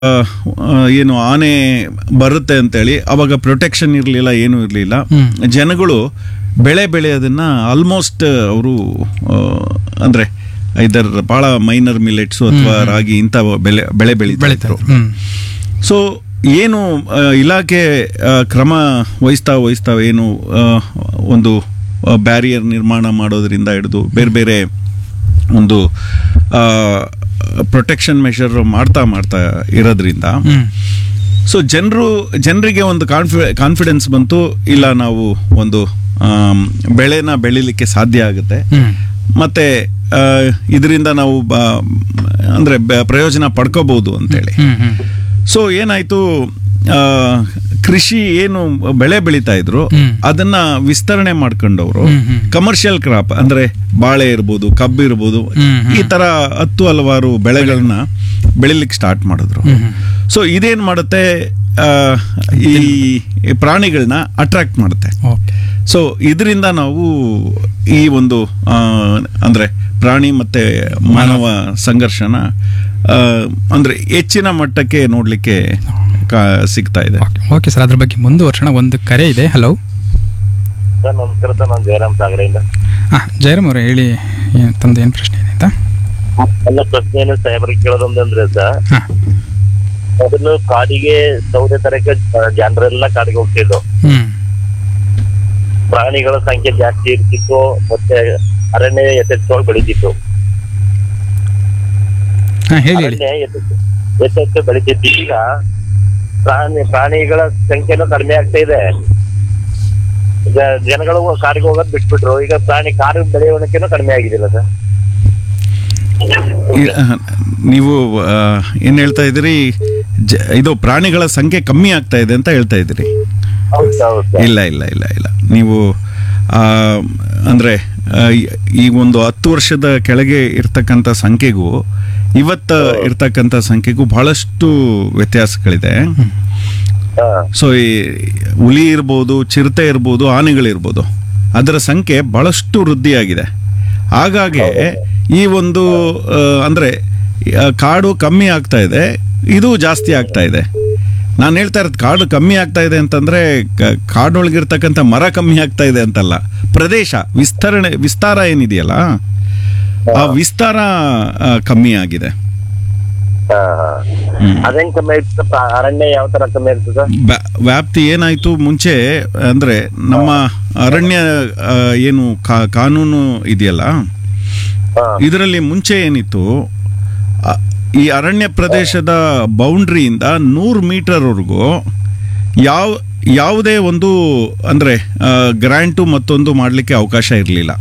ಆ, ಆ, ಏನು ಆನೆ ಬರುತ್ತೆ ಅಂತೇಳಿ ಅವಾಗ ಪ್ರೊಟೆಕ್ಷನ್ ಇರಲಿಲ್ಲ ಏನೂ ಇರಲಿಲ್ಲ ಜನಗಳು ಬೆಳೆ ಬೆಳೆಯೋದನ್ನ ಆಲ್ಮೋಸ್ಟ್ ಅವರು ಅಂದ್ರೆ ಇದರ ಬಹಳ ಮೈನರ್ ಮಿಲೆಟ್ಸ್ ಅಥವಾ ರಾಗಿ ಇಂಥ ಬೆಳೆ ಬೆಳೆ ಬೆಳೀತಾ ಬೆಳೀತಾ ಇದ್ರು ಇದ್ರು. ಹ್ಮ್ ಸೊ ಏನು ಆ, ಇಲಾಖೆ ಆ, ಕ್ರಮ ವಹಿಸ್ತಾ ವಹಿಸ್ತಾ ಏನು ಆ, ಒಂದು ಬ್ಯಾರಿಯರ್ ನಿರ್ಮಾಣ ಮಾಡೋದ್ರಿಂದ ಹಿಡಿದು ಬೇರೆ ಬೇರೆ ಒಂದು ಪ್ರೊಟೆಕ್ಷನ್ ಮೆಷರ್ ಮಾಡ್ತಾ ಮಾಡ್ತಾ ಇರೋದ್ರಿಂದ ಹ್ಮ್ ಸೊ ಜನರು ಜನರಿಗೆ ಒಂದು ಕಾನ್ಫಿ ಕಾನ್ಫಿಡೆನ್ಸ್ ಬಂತು ಇಲ್ಲ ನಾವು ಒಂದು ಆಮ್, ಬೆಳೆನ ಬೆಳಿಲಿಕ್ಕೆ ಸಾಧ್ಯ ಆಗುತ್ತೆ ಹ್ಮ್ ಮತ್ತೆ ಇದರಿಂದ ನಾವು ಬ- ಅಂದ್ರೆ ಬ- ಪ್ರಯೋಜನ ಪಡ್ಕೋಬಹುದು ಅಂತೇಳಿ ಹ್ಮ್ ಹ್ಮ್ ಸೊ ಏನಾಯ್ತು ಆ, ಕೃಷಿ ಏನು ಬೆಳೆ ಬೆಳೀತಾ ಇದ್ರು ಹ್ಮ್. ಅದನ್ನ ವಿಸ್ತರಣೆ ಮಾಡ್ಕೊಂಡವರು ಹ್ಮ್, ಹ್ಮ್. ಕಮರ್ಷಿಯಲ್ ಕ್ರಾಪ್ ಅಂದ್ರೆ ಬಾಳೆ ಇರ್ಬೋದು ಕಬ್ಬು ಇರ್ಬೋದು ಹ್ಮ್, ಹ್ಮ್. ಈ ತರ ಹತ್ತು ಹಲವಾರು ಬೆಳೆಗಳನ್ನ ಬೆಳಿಲಿಕ್ಕೆ ಸ್ಟಾರ್ಟ್ ಮಾಡಿದ್ರು ಹ್ಮ್, ಹ್ಮ್. ಸೊ ಇದೇನ್ ಮಾಡುತ್ತೆ ಆ, ಈ ಪ್ರಾಣಿಗಳನ್ನ ಅಟ್ರಾಕ್ಟ್ ಮಾಡುತ್ತೆ ಓಕೆ ಸೊ ಇದರಿಂದ ನಾವು ಈ ಒಂದು ಆ, ಅಂದ್ರೆ ಪ್ರಾಣಿ ಮತ್ತೆ ಮಾನವ ಸಂಘರ್ಷನ ಆ, ಅಂದ್ರೆ ಹೆಚ್ಚಿನ ಮಟ್ಟಕ್ಕೆ ನೋಡ್ಲಿಕ್ಕೆ ಕಾ- ಸಿಗ್ತಾ ಇದೆ ಓಕೆ ಓಕೆ ಸರ್ ಅದ್ರ ಬಗ್ಗೆ ಮುಂದುವರ್ಸೋಣ ಒಂದು ಕರೆ ಇದೆ ಹಲೋ ಸರ್ ನಮಸ್ಕಾರ ಸರ್ ನಾನು ಜಯರಾಮ್ ಸಾಗರೆಯಿಂದ ಹಾಂ ಜಯರಾಮ್ ಅವರೇ ಹೇಳಿ ಏನ್- ತಮ್ದು ಏನು ಪ್ರಶ್ನೆ ಇದೆ ಅಂತ ನನ್ನ ಪ್ರಶ್ನೆಯನ್ನು ಸಾಹೇಬರಿಗೆ ಕೇಳೋದೊಂದಂದ್ರೆ ಸರ್ ಹಾಂ ಮೊದಲು ಕಾಡಿಗೆ ಸೌದೆ ತರಕ್ಕೆ ಜನರೆಲ್ಲ ಕಾಡಿಗೆ ಹೋಗ್ತಿದ್ರು ಹ್ಮ್ ಪ್ರಾಣಿಗಳ ಸಂಖ್ಯೆ ಜಾಸ್ತಿ ಇರ್ತಿತ್ತು ಮತ್ತೆ ಅರಣ್ಯ ಯಥೇಚ್ಛವಾಗಿ ಬೆಳೀತಿತ್ತು ಹಾಂ ಹೇಳಿ ಹೇಳಿ ಅರಣ್ಯ ಯಥೇಚ್ಛ ಯಥೇಚ್ಛ ಬೆಳೀತಿತ್ತು ಈಗ ಪ್ರಾಣಿ ಪ್ರಾಣಿಗಳ ಸಂಖ್ಯೆನೂ ಕಡಿಮೆ ಆಗ್ತಾ ಇದೆ ಈಗ ಜನಗಳು ಕಾಡಿಗೆ ಹೋಗೋದ್ ಬಿಟ್ಬಿಟ್ರು ಈಗ ಪ್ರಾಣಿ ಕಾಡು ಬೆಳೆಯುವಣಿಕೆನೂ ಕಡಿಮೆ ಆಗಿದಿಲ್ಲ ಸರ್ ಈ- ನೀವು ಆ, ಏನ್ ಹೇಳ್ತಾ ಇದ್ದೀರಿ ಜ- ಇದು ಪ್ರಾಣಿಗಳ ಸಂಖ್ಯೆ ಕಮ್ಮಿ ಆಗ್ತಾ ಇದೆ ಅಂತ ಹೇಳ್ತಾ ಇದ್ದೀರಿ ಹೌದು ಹೌದು ಸರ್ ಇಲ್ಲ ಇಲ್ಲ ಇಲ್ಲ ಇಲ್ಲ ನೀವು ಆ, ಅಂದ್ರೆ ಆ, ಈ- ಈ ಒಂದು ಹತ್ತು ವರ್ಷದ ಕೆಳಗೆ ಇರ್ತಕ್ಕಂಥ ಸಂಖ್ಯೆಗೂ ಇವತ್ತ ಇರ್ತಕ್ಕಂಥ ಸಂಖ್ಯೆಗೂ ಬಹಳಷ್ಟು ವ್ಯತ್ಯಾಸಗಳಿದೆ ಹಾ ಸೊ ಈ ಹುಲಿ ಇರ್ಬೋದು ಚಿರತೆ ಇರ್ಬೋದು ಆನೆಗಳಿರ್ಬೋದು ಅದರ ಸಂಖ್ಯೆ ಬಹಳಷ್ಟು ವೃದ್ಧಿಯಾಗಿದೆ ಹಾಗಾಗಿ ಈ ಒಂದು ಆ, ಅಂದ್ರೆ ಆ, ಕಾಡು ಕಮ್ಮಿ ಆಗ್ತಾ ಇದೆ ಇದು ಜಾಸ್ತಿ ಆಗ್ತಾ ಇದೆ ನಾನು ಹೇಳ್ತಾ ಇರೋದು ಕಾಡು ಕಮ್ಮಿ ಆಗ್ತಾ ಇದೆ ಅಂತಂದ್ರೆ ಕ- ಕಾಡೊಳಗಿರ್ತಕ್ಕಂಥ ಮರ ಕಮ್ಮಿ ಆಗ್ತಾ ಇದೆ ಅಂತಲ್ಲ ಪ್ರದೇಶ ವಿಸ್ತರಣೆ ವಿಸ್ತಾರ ಏನಿದೆಯಲ್ಲ ಆ ವಿಸ್ತಾರ ಆ, ಕಮ್ಮಿ ಆಗಿದೆ ಹಾ ಹಾ ಅದೇನ್ ಕಮ್ಮಿ ಇರ್ತದೆ ಪ್ರಾ- ಅರಣ್ಯ ಯಾವ ತರ ಕಮ್ಮಿ ಇರ್ತದೆ ಸರ್ ವ್ಯಾ- ವ್ಯಾಪ್ತಿ ಏನಾಯ್ತು ಮುಂಚೆ ಅಂದ್ರೆ ನಮ್ಮ ಅರಣ್ಯ ಆ, ಏನು ಕಾ- ಕಾನೂನು ಇದೆಯಲ್ಲ ಹಾ ಇದರಲ್ಲಿ ಮುಂಚೆ ಏನಿತ್ತು ಆ, ಈ ಅರಣ್ಯ ಪ್ರದೇಶದ ಬೌಂಡ್ರಿಯಿಂದ ನೂರು ಮೀಟರ್ವರೆಗೂ ಯಾವ ಯಾವುದೇ ಒಂದು ಅಂದ್ರೆ ಗ್ರ್ಯಾಂಟು ಮತ್ತೊಂದು ಮಾಡಲಿಕ್ಕೆ ಅವಕಾಶ ಇರಲಿಲ್ಲ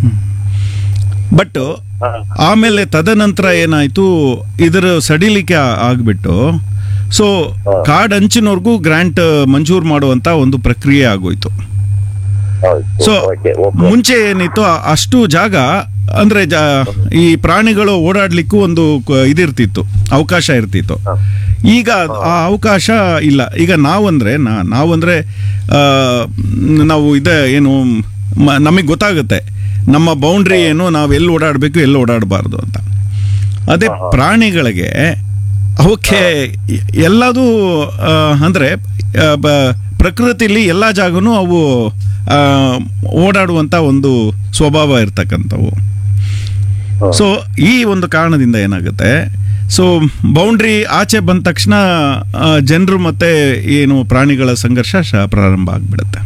ಬಟ್ ಹಾ ಆಮೇಲೆ ತದನಂತರ ಏನಾಯ್ತು ಇದರ ಸಡಿಲಿಕೆ ಆ- ಆಗ್ಬಿಟ್ಟು ಸೊ ಕಾರ್ಡ್ ಅಂಚಿನವರೆಗೂ ಗ್ರಾಂಟ್ ಮಂಜೂರು ಮಾಡುವಂತ ಒಂದು ಪ್ರಕ್ರಿಯೆ ಆಗೋಯ್ತು ಹೌದು ಸೊ ಓಕೆ ಓಕೆ ಮುಂಚೆ ಏನಿತ್ತು ಆ- ಅಷ್ಟು ಜಾಗ ಅಂದ್ರೆ ಜಾ- ಈ ಪ್ರಾಣಿಗಳು ಓಡಾಡ್ಲಿಕ್ಕೂ ಒಂದು ಕ- ಇದಿರ್ತಿತ್ತು ಅವಕಾಶ ಇರ್ತಿತ್ತು ಹಾ. ಈಗ ಆ ಅವಕಾಶ ಇಲ್ಲ ಈಗ ನಾವಂದ್ರೆ ನಾ- ನಾವಂದ್ರೆ ಆ, ನಾವು ಇದೆ ಏನು ನಮಗೆ ಗೊತ್ತಾಗುತ್ತೆ ನಮ್ಮ ಬೌಂಡ್ರಿ ಏನು ನಾವು ಎಲ್ಲಿ ಓಡಾಡಬೇಕು ಎಲ್ಲಿ ಓಡಾಡಬಾರ್ದು ಅಂತ ಅದೇ ಪ್ರಾಣಿಗಳಿಗೆ ಅವಕ್ಕೆ ಎಲ್ಲದೂ ಆ, ಅಂದ್ರೆ ಆ, ಬ- ಪ್ರಕೃತಿಲಿ ಎಲ್ಲ ಜಾಗನೂ ಅವು ಆ, ಓಡಾಡುವಂತ ಒಂದು ಸ್ವಭಾವ ಇರ್ತಕ್ಕಂಥವು ಸೊ ಈ ಒಂದು ಕಾರಣದಿಂದ ಏನಾಗುತ್ತೆ ಸೊ ಬೌಂಡ್ರಿ ಆಚೆ ಬಂದ ತಕ್ಷಣ ಜನರು ಮತ್ತೆ ಏನು ಪ್ರಾಣಿಗಳ ಸಂಘರ್ಷ ಶ- ಪ್ರಾರಂಭ ಆಗ್ಬಿಡುತ್ತೆ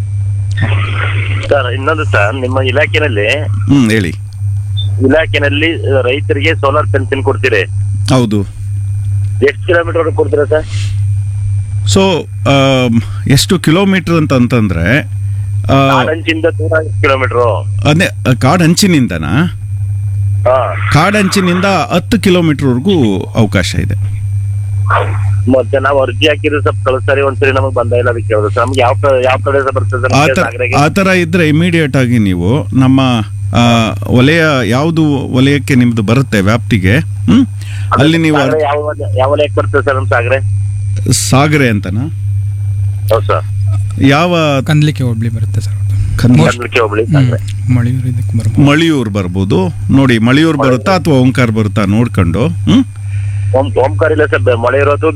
ಸರ್ ಇನ್ನೊಂದು ಸರ್ ನಿಮ್ಮ ಇಲಾಖೆನಲ್ಲಿ ಹ್ಮ್ ಹೇಳಿ ಇಲಾಖೆನಲ್ಲಿ ರೈತರಿಗೆ ಸೋಲಾರ್ ಪೆನ್ಷನ್ ಕೊಡ್ತೀರಿ ಹೌದು ಎಷ್ಟು ಕಿಲೋಮೀಟರ್ ವರೆಗೆ ಕೊಡ್ತೀರಾ ಸರ್ ಸೊ ಎಷ್ಟು ಕಿಲೋಮೀಟರ್ ಅಂತ ಅಂತಂದ್ರೆ ಆ, ಕಾಡಂಚಿಂದ ದೂರ ಎಷ್ಟು ಕಿಲೋಮೀಟರ್ ಅದೇ ಕಾಡಂಚಿನಿಂದನಾ ಹಾ ಕಾಡಂಚಿನಿಂದ ಹತ್ತು ಕಿಲೋಮೀಟರ್ವರೆಗೂ ಅವಕಾಶ ಇದೆ ಮತ್ತೆ ನಾವು ಅರ್ಜಿ ಹಾಕಿದ್ರೆ ಸ್ವಲ್ಪ ಕಳಿಸ್ತಾರೆ ಒಂದ್ಸರಿ ನಮಗೆ ಬಂದ ಇಲ್ಲ ಅದಕ್ಕೆ ಕೇಳೋದು ಸರ್ ನಮ್ಗೆ ಯಾವ ಕ- ಯಾವ ಕಡೆ ಬರ್ತದೆ ಸರ್ ಆ ನಮ್ಗೆ ಥರ ಸಾಗರಕ್ಕೆ? ಆ ಥರ ಇದ್ರೆ ಇಮಿಡಿಯೇಟ್ ಆಗಿ ನೀವು ನಮ್ಮ ಆ, ವಲಯ ಯಾವುದು ವಲಯಕ್ಕೆ ನಿಮ್ದು ಬರುತ್ತೆ ವ್ಯಾಪ್ತಿಗೆ ಹ್ಮ್ ಅಲ್ಲಿ ನೀವು ಸಾಗರ ಯಾವ ವಲಯ- ಯಾವ ವಲಯಕ್ಕೆ ಬರ್ತದೆ ಸರ್ ನಮ್ಮ ಸಾಗರೆ ಸಾಗರೆ ಅಂತನಾ ಹೌದು ಸರ್ ಯಾವ ಕಂದ್ಲಿಕ್ಕೆ ಹೋಗ್ಲಿ ಬರುತ್ತೆ ಸರ್ ಅದು. ಕನ್ನಡ ಕನ್ನಡಕ್ಕೆ ಹೋಗ್ಲಿ ಸಾಗರೆ ಮಳೆಯೂರು ಇದಕ್ಕೆ ಬರ್ಬೋದು ಮಳಿಯೂರು ಬರ್ಬೋದು ನೋಡಿ ಮಳಿಯೂರು ಬರುತ್ತಾ ಅಥವಾ ಓಂಕಾರ ಬರುತ್ತಾ ನೋಡ್ಕೊಂಡು ಹ್ಮ್ ಓಂ ಓಂಕಾರ ಇಲ್ಲ ಸರ್ ಮೊಳೆ ಇರೋದು